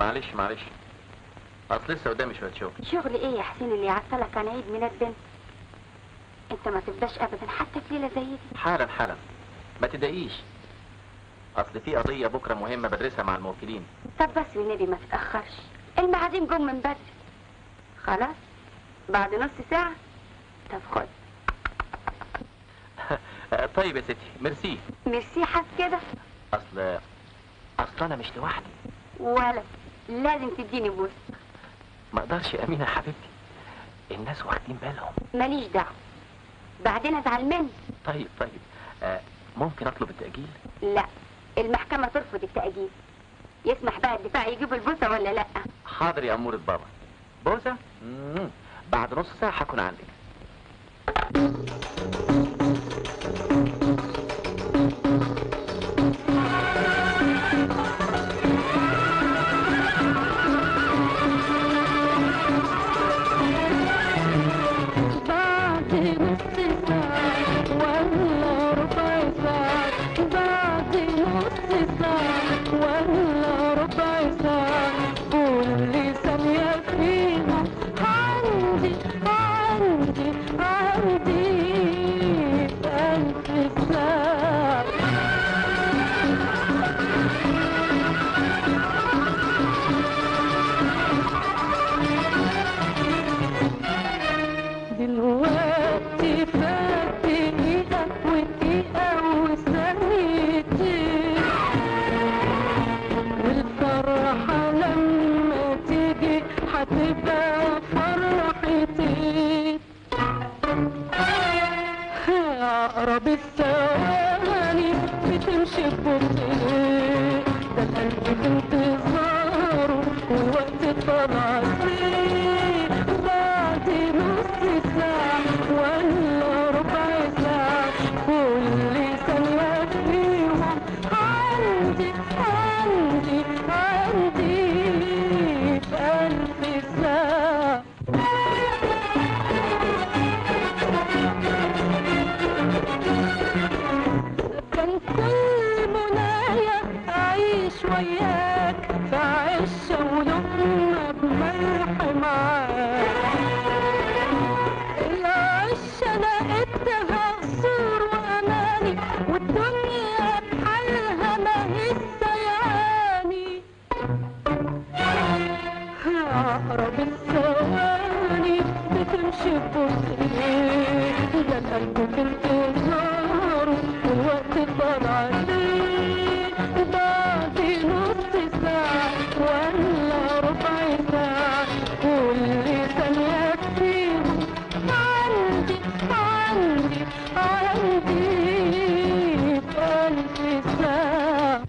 معلش معلش اصل لسه قدامي شويه شغل شغل ايه يا حسين اللي يعطلك عن عيد ميلاد بنت انت ما تفضاش ابدا حتى في ليله زي دي حالا حالا ما تضايقيش اصل في قضيه بكره مهمه بدرسها مع الموكلين طب بس والنبي ما تتاخرش المعازيم جم من بدري خلاص بعد نص ساعه طب خد طيب يا ستي ميرسي ميرسي حاس كده اصل اصل انا مش لوحدي ولا لازم تديني بوس ما اقدرش يا امينه يا حبيبتي الناس واخدين بالهم ماليش دعوه بعدين ازعل مني طيب طيب آه ممكن اطلب التاجيل لا المحكمه ترفض التاجيل يسمح بقى الدفاع يجيب البوسه ولا لا حاضر يا اموره بابا بوسه مم. بعد نص ساعه هكون عندك بعد نص ساعة ولا ربع ساعة بعد نص ساعة ولا ربع ساعة كل ثانية فيهم عندي عندي عندي ألف ساعة دلوقتي فات دقيقة ودقيقة وثانيتين والفرحة لما تيجي هتبقى فرحتين أقرب الثواني بتمشي ببطئ ده القلب في انتظاره ووقت طلع فيه بعد نص ساعة ولا ربع ساعة كل ثانية فيهم عندي عندي عندي ألف ساعة كان كل منايا أعيش وياك في عشة ولقمة بملح معاك العشة لقيتها قصور وأماني والدنيا بحالها ما هي سيعاني أقرب الثواني بتمشي ببطء ده القلب في انتظاره والوقت طلع ليه بعد نص ساعة ولا ربع ساعة كل ثانية فيهم عندي عندي عندي ألف ساعة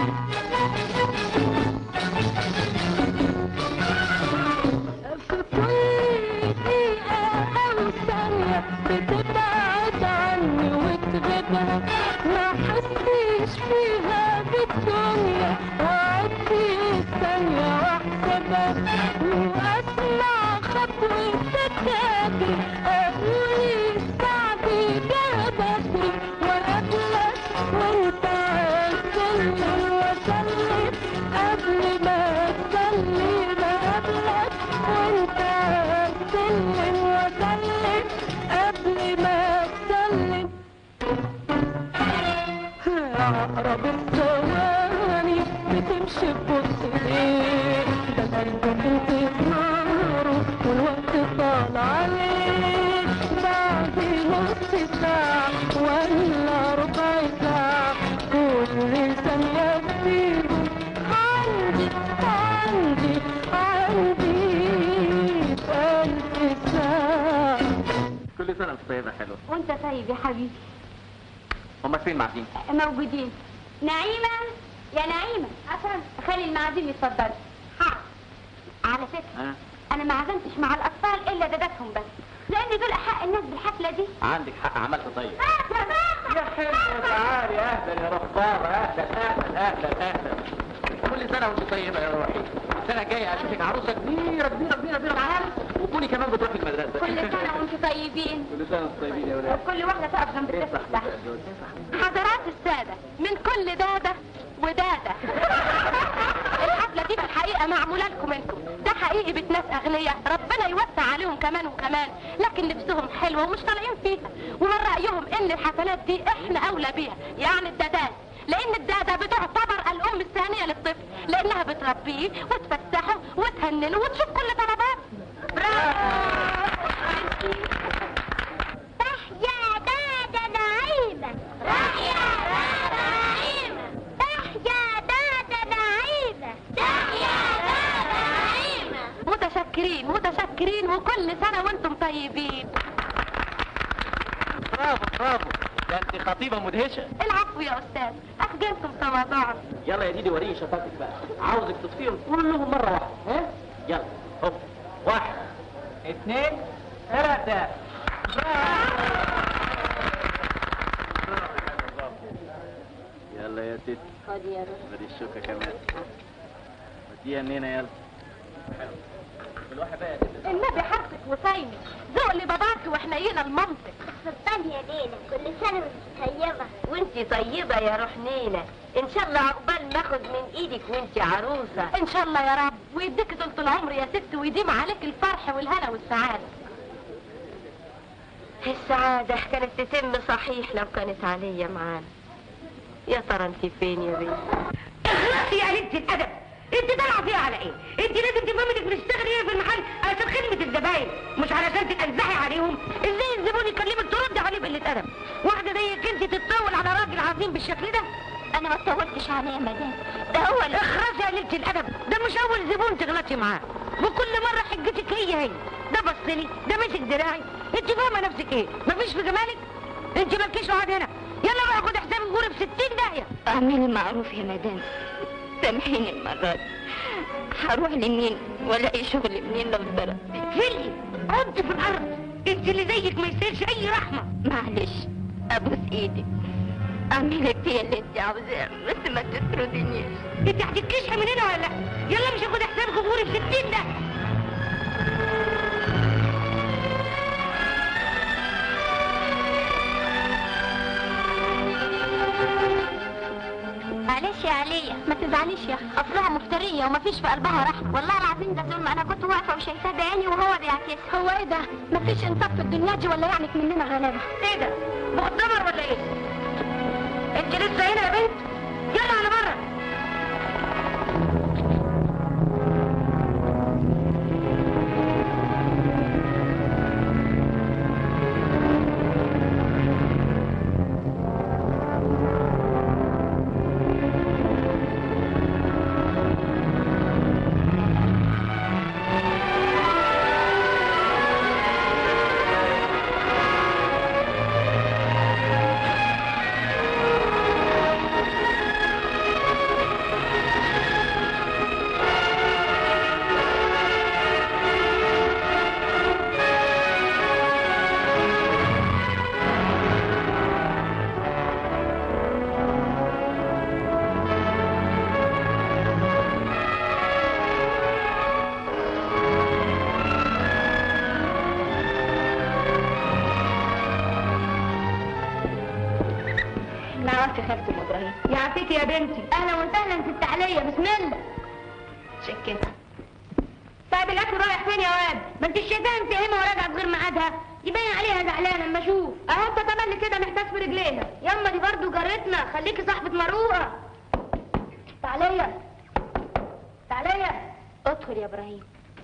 في كل دقيقة أو ثانية بتبعد عني وتغيبها ما حسيش فيها بالدنيا وأعدي الثانية وأحسبها وأسمع خطوتك تجري أقول ساعتي جابتني وقبلك وأنت عالسلم وسلم قبل ما تسلم قبلك وأنت عالسلم وسلم قبل ما تسلم أقرب الثواني بتمشي ببطء ده القلب في انتظاره والوقت طال عليه بعد نص ساعة ولا ربع ساعة كل ثانية فيهم عندي عندي عندي ألف ساعة كل سنه وانت طيبه حلوه وانت طيب يا حبيبي هما فين معدين موجودين نعيمة يا نعيمة عشان خلي المعازيم يتفضلوا حاضر على فكرة ها أنا ما عزمتش مع الأطفال إلا داداتهم بس لأن دول أحق الناس بالحفلة دي عندك حق عملت طيب يا حلوه تعالي اهلا يا رفاضه اهلا اهلا اهلا اهلا كل سنه وانت طيبه يا روحي السنه الجايه اشوفك عروسه كبيره كبيره كبيره كبيره معانا وكوني كمان بتروحي المدرسه كل سنة وانتم طيبين كل سنه وانتم طيبين يا ولاد وكل واحدة تقف جنب الطفل ده حضرات السادة من كل دادة ودادة الحفلة دي في الحقيقة تبقى معموله لكم انتم ده حقيقي بيت ناس اغنياء ربنا يوسع عليهم كمان وكمان لكن لبسهم حلوه ومش طالعين فيها ومن رايهم ان الحفلات دي احنا اولى بيها يعني الدادات لان الداده بتعتبر الام الثانيه للطفل لانها بتربيه وتفسحه وتهننه وتشوف كل طلباته تحيا دادا نعيمة تحيا دادا نعيمة تحيا دادا نعيمة تحيا دادا نعيمة متشكرين متشكرين وكل سنه وانتم طيبين برافو برافو ده انت خطيبه مدهشه العفو يا استاذ اخجلتم تواضعا يلا يا ديدي وريني شطارتك بقى عاوزك تطفيهم كلهم مره واحده ها يلا هوب واحد اثنين ثلاثه يلا يا ست خد يا روح ودي الشوكه كمان وديها منين يلا بالواحد بقى يا ست النبي حقك وصايمي ذوق لباباك وحنينه لمامتك سلطان يا ليلى كل سنة وانت طيبة وانتي طيبة يا روح نيلة ان شاء الله عقبال ما اخد من ايدك وانتي عروسة ان شاء الله يا رب ويديك طول العمر يا ست ويديم عليك الفرح والهنا والسعاده السعادة كانت تتم صحيح لو كانت عليا معانا يا ترى انت فين يا بنت اخلصي يا قلة الادب انت طالعه فيها على ايه انت لازم تفهمي انك بتشتغلي هنا في المحل علشان خدمه الزباين مش علشان تتنزحي عليهم ازاي الزبون يكلمك ترد عليه بقله ادب واحده زيك انت تتطاول على راجل عظيم بالشكل ده أنا ما اتطولتش عليه يا مدام ده هو اللي اخرسي يا قلة الادب ده مش اول زبون تغلطي معاه وكل مره حجتك هي هي ده بصلي ده مسك دراعي انت فاهمه نفسك ايه مفيش في جمالك انت مالكيش وعد هنا يلا بقى خد حساب الجورة ب 60 داهيه اعملي معروف يا مدام سامحيني المرة دي هروح لمين ولا اي شغل منين لو ضربتي فلي عض في الارض انت اللي زيك ما يصيرش اي رحمه معلش ابوس ايدك اعملي فيا اللي انت عاوزاه بس ما تطردنيش انت هتتكشحي من هنا ولا لا يلا مش هاخد حساب جمهوري ب 60 ده معلش يا عليا ما تزعليش يا اخي اصلها مفتريه ومفيش في قلبها رحمه والله العظيم ده ظلم انا كنت واقفه وشايفاه بعيني وهو بيعكسها هو ايه ده مفيش انصاف في الدنيا دي ولا يعنك مننا غلابه ايه ده مؤتمر ولا ايه انت لسه هنا يا بنت يلا على بره نعرف يا خالتي ام ابراهيم يعافيك يا بنتي اهلا وسهلا ست عليا بسم الله شكرا طيب الاكل رايح فين يا واد ما انت شايفاها انت هنا وراجعه بغير ميعادها يبين عليها زعلانه اما اشوف اهو انت تملي كده محتاج في رجليها ياما دي برضه جارتنا خليكي صاحبه مروءه تعاليا تعاليا ادخل يا ابراهيم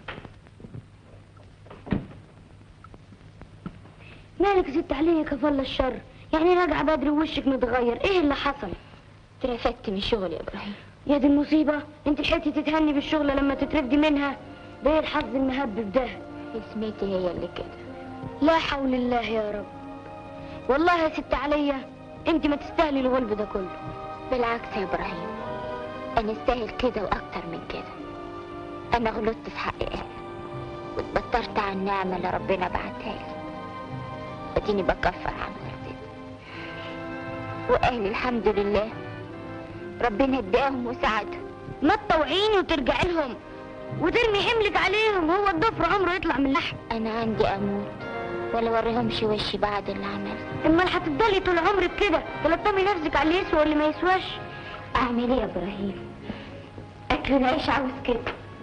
مالك يا ست عليا كفل الشر يعني راجعه بدري ووشك متغير ايه اللي حصل اترفدت من شغلي يا ابراهيم يا دي المصيبه انت لحقتي تتهني بالشغل لما تترفدي منها ده إيه الحظ المهبب ده اسمتي هي اللي كده لا حول الله يا رب والله يا ست عليا انت ما تستاهلي الغلب ده كله بالعكس يا ابراهيم انا استاهل كده واكتر من كده انا غلطت في حق اهلي واتبطرت عن النعمه اللي ربنا بعتها لي اديني بكفر عن غلطتي واهلي الحمد لله ربنا اداهم وساعدهم ما تطوعيني وترجعي لهم وترمي حملك عليهم هو الضفر عمره يطلع من لحم انا عندي اموت ولا وريهمش وشي بعد اللي عملته امال هتفضلي طول عمرك كده تلطمي نفسك على اللي يسوى واللي ما يسواش اعمل ايه يا ابراهيم اكل العيش عاوز كده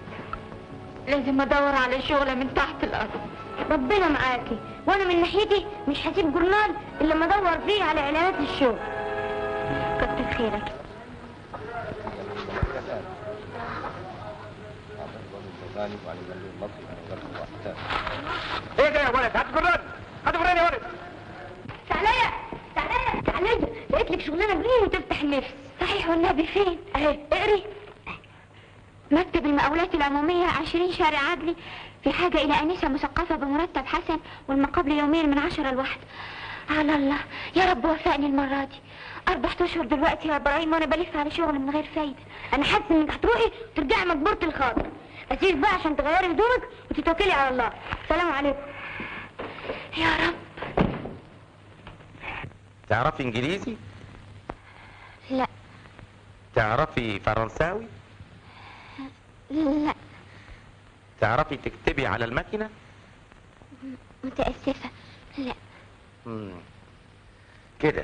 لازم ادور على شغلة من تحت الارض ربنا معاكي وانا من ناحيتي مش هسيب جورنال الا لما ادور فيه على اعلانات الشغل كتر خيرك ايه ده يا ولد هات جران هات جران يا ولد تعالى تعالى تعالى لقيت لك شغلانه جديده وتفتح النفس صحيح والنبي فين اهي اقري مكتب المقاولات العمومية عشرين شارع عدلي في حاجة إلى أنسة مثقفة بمرتب حسن والمقابل يومين من عشرة لواحد على الله يا رب وفقني المرة دي أربع أشهر دلوقتي يا إبراهيم وأنا بلف على شغل من غير فايدة انا حاسس انك هتروحي وترجعي مجبورة الخاطر اسيب بقى عشان تغيري هدومك وتتوكلي على الله سلام عليكم يا رب تعرفي انجليزي لا تعرفي فرنساوي لا تعرفي تكتبي على الماكينة متأسفة لا مم. كده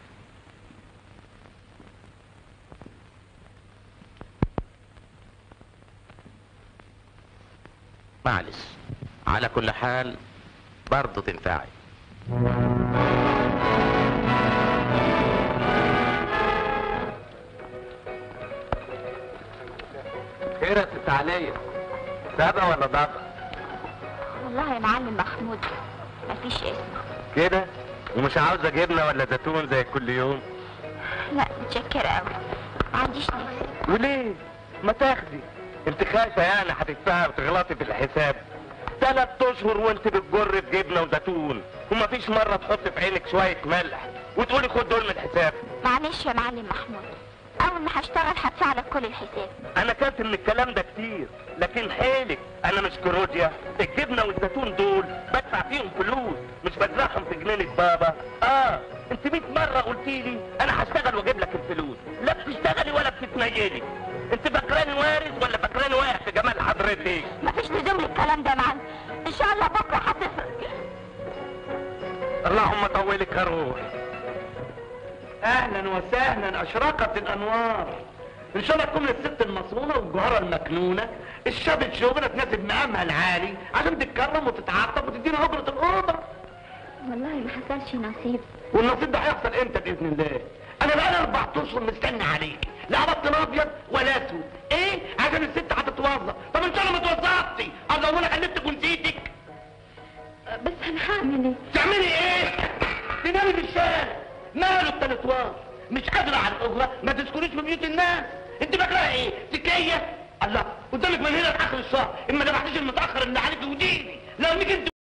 معلش على كل حال برضه تنفعي خير يا ست عليا سابع ولا ضبع والله يا معلم محمود مفيش اسم كده ومش عاوزة جبنة ولا زيتون زي كل يوم لا متشكرة أوي ما عنديش نفس وليه ما تاخدي انت خايفة يعني هتدفعي وتغلطي في الحساب ثلاث اشهر وانت بتجر في جبنة وزيتون ومفيش مرة تحط في عينك شوية ملح وتقولي خد دول من الحساب معلش يا معلم محمود أول ما هشتغل هدفع لك كل الحساب انا كاتب من الكلام ده كتير لكن حيلك انا مش كروجيا الجبنه والزيتون دول بدفع فيهم فلوس مش بدفعهم في جنينه بابا اه انت 100 مره قلتي لي انا هشتغل واجيب لك الفلوس لا بتشتغلي ولا بتتنيلي انت فاكراني وارث ولا فاكراني واقع في جمال حضرتك مفيش لزوم للكلام ده يا معلم إن شاء الله بكرة هتفرق اللهم طولك يا روح اهلا وسهلا اشرقت الانوار ان شاء الله تكون الست المصونه والجوهره المكنونه الشاب شغله تناسب مقامها العالي عشان تتكرم وتتعاطف وتدينا اجره الاوضه والله ما حصلش نصيب والنصيب ده هيحصل امتى باذن الله انا بقالي اربع اشهر مستني عليك لا بطل ابيض ولا اسود ايه عشان الست هتتوظف طب ان شاء الله ما توظفتي الله وانا خليتك ونسيتك بس أنا هعمل إيه؟ تعملي ايه تنامي في الشارع ماله التلتوار مش قادرة على الأجرة ما تسكنيش في بيوت الناس انت فاكراها ايه سكية الله قدامك من هنا لاخر الشهر اما دفعتيش المتاخر اللي عليك وديني لو انك انت